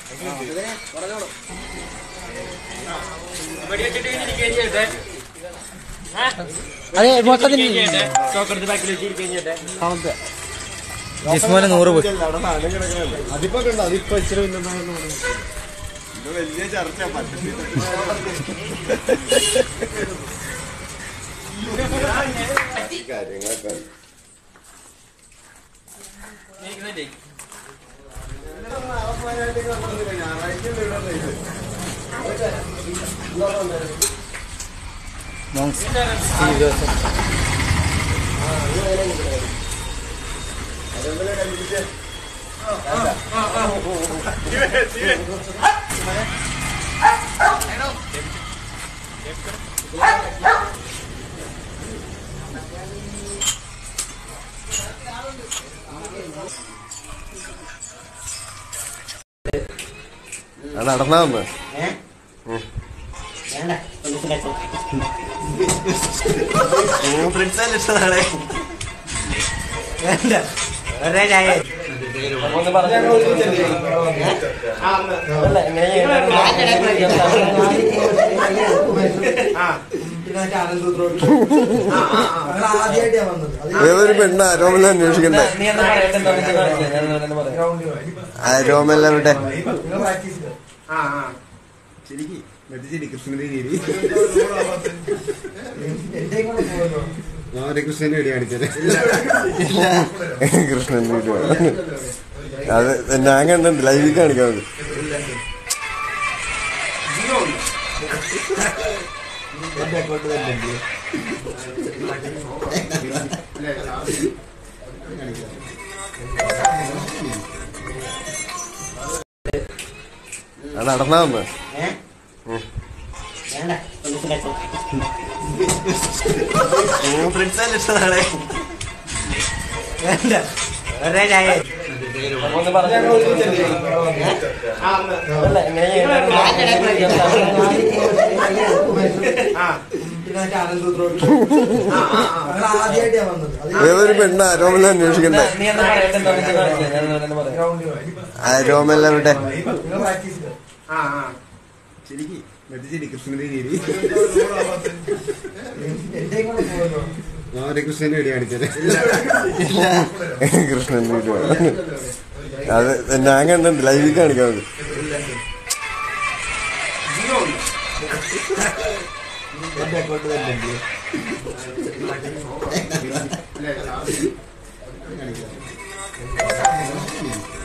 വെടിവെച്ചിട്ട് ഇരിക്കുകയും ചെയ്യട്ടെ അതെ മൊത്തത്തിൽ ചോക്കെടുത്ത് ബാക്കിൽ വെച്ചിരിക്കുകയും ചെയ്യട്ടെ ജിസ്മോനെ നൂറ് പോയി അതിപ്പോ കണ്ടോ അതിപ്പോ ഇച്ചിരി വലിയ ചർച്ച കാര്യങ്ങളൊക്കെ മോങ്സ് സ്റ്റീവ് ജോസഫ് നടന്നാ വന്ന് ഫ്രണ്ട്സ് ഇഷ്ടതാണ് ഏതൊരു പെണ്ണ് ആരോമെല്ലാം അന്വേഷിക്കണ്ടേ ആരോമെല്ലാം ഇവിടെ ശരിക്ക് മറ്റേ ശരി കൃഷ്ണന്റെ രീതി കൃഷ്ണന്റെ വീഡിയോ കാണിച്ചത് കൃഷ്ണൻ വീഡിയോ അത് ഞാൻ കണ്ടിട്ടുണ്ട് ലൈവിൽ കാണിക്കാൻ മതി അത് നടന്നാ വന്ന് ഫ്രണ്ട്സ് ഇഷ്ടമാണ് ഏതൊരു പെണ്ണ് ആരോമെല്ലാം അന്വേഷിക്കണ്ടേ ആരോമെല്ലാം ഇവിടെ ശരിക്ക് മറ്റേ ശരി കൃഷ്ണന്റെ രീതി കൃഷ്ണന്റെ വീഡിയോ കാണിച്ചത് കൃഷ്ണൻ വീഡിയോ അത് ഞാൻ കണ്ടിട്ടുണ്ട് ലൈവിൽ കാണിക്കാൻ മതി കാണിക്കാം